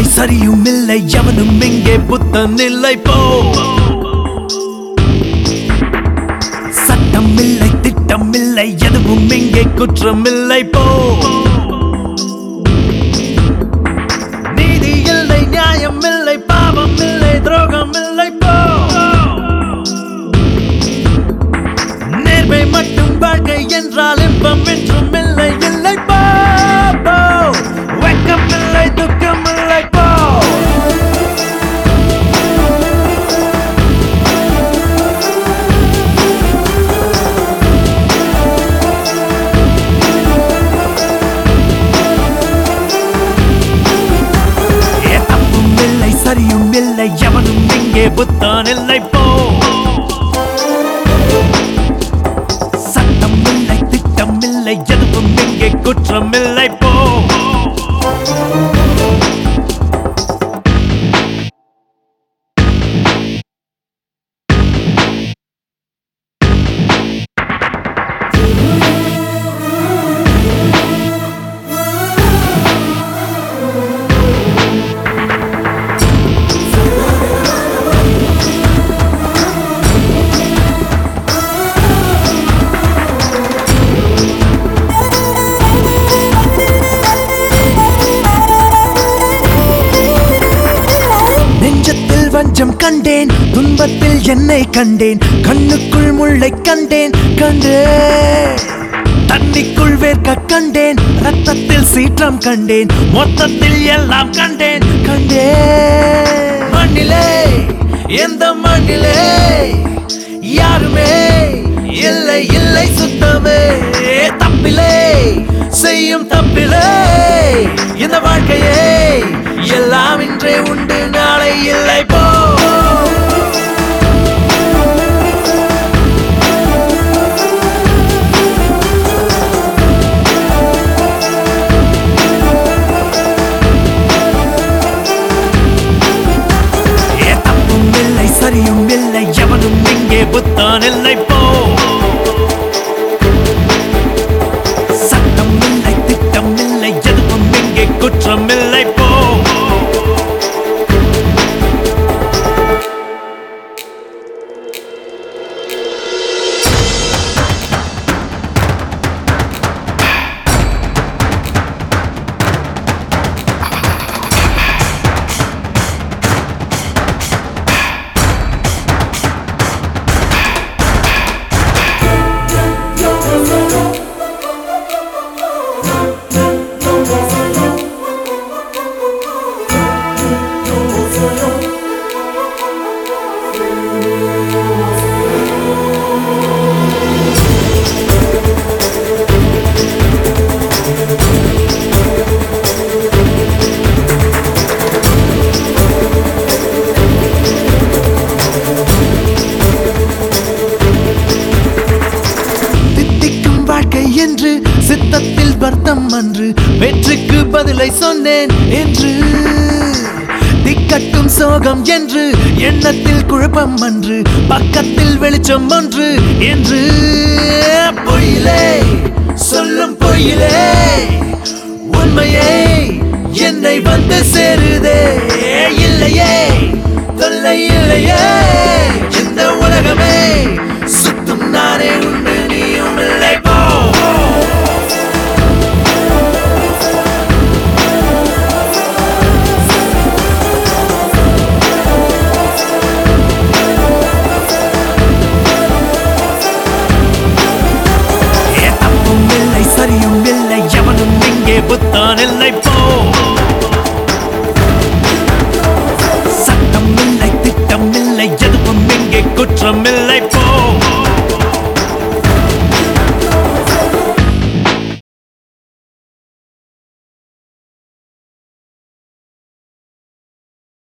இல்லை சரியும் இல்லை எவனும் இங்கே புத்தன் இல்லை போ சட்டம் இல்லை திட்டம் இல்லை எதுவும் இங்கே குற்றம் இல்லை போ நீதி இல்லை நியாயம் இல்லை பாவம் இல்லை துரோகம் இல்லை போ நேர்மை மட்டும் வாழ்க்கை என்றால் இன்பம் என்றும் இல்லை இல்லை போ போ. வெட்கம் இல்லை துக்கம் இல்லை போ ஏ, தப்பும் இல்லை சரியும் இல்லை எவனும் இங்கே புத்தான் இல்லை போ சட்டம் இல்லை திட்டம் இல்லை எதுவும் இங்கே குற்றம் இல்லை போ நெஞ்சத்தில் வஞ்சம் கண்டேன் துன்பத்தில் என்னை கண்டேன் கண்ணுக்குள் முள்ளை கண்டேன் கண்டேன் தண்ணிக்குள் வேர்க்க கண்டேன் ரத்தத்தில் சீற்றம் கண்டேன் மொத்தத்தில் எல்லாம் கண்டேன் கண்டேன் மண்ணிலே எந்த மண்ணிலே யாருமே இல்லை இல்லை சுத்தமே தப்பிலே செய்யும் தப்பிலே இந்த வாழ்க்கையே எல்லாம் இன்றே உண்டு நாளை இல்லை போ ஏ, தப்பும் இல்லை சரியும் இல்லை எவனும் இங்கே புத்தான் இல்லை போ சட்டம் இல்லை திட்டம் இல்லை எதுவும் இங்கே குற்றம் இல்லை போ தித்திக்கும் வாழ்க்கை என்று சித்தத்தில் வர்த்தம் அன்று வெற்றிக்கு பதிலை சொன்னேன் என்று திக்கட்டும் சோகம் என்று எண்ணத்தில் குழப்பம் அன்று பக்கத்தில் வெளிச்சம் ஒன்று என்று பொய்யிலே சொல்லும் பொய்யிலே உண்மையை என்னை வந்து சேருதே இல்லையே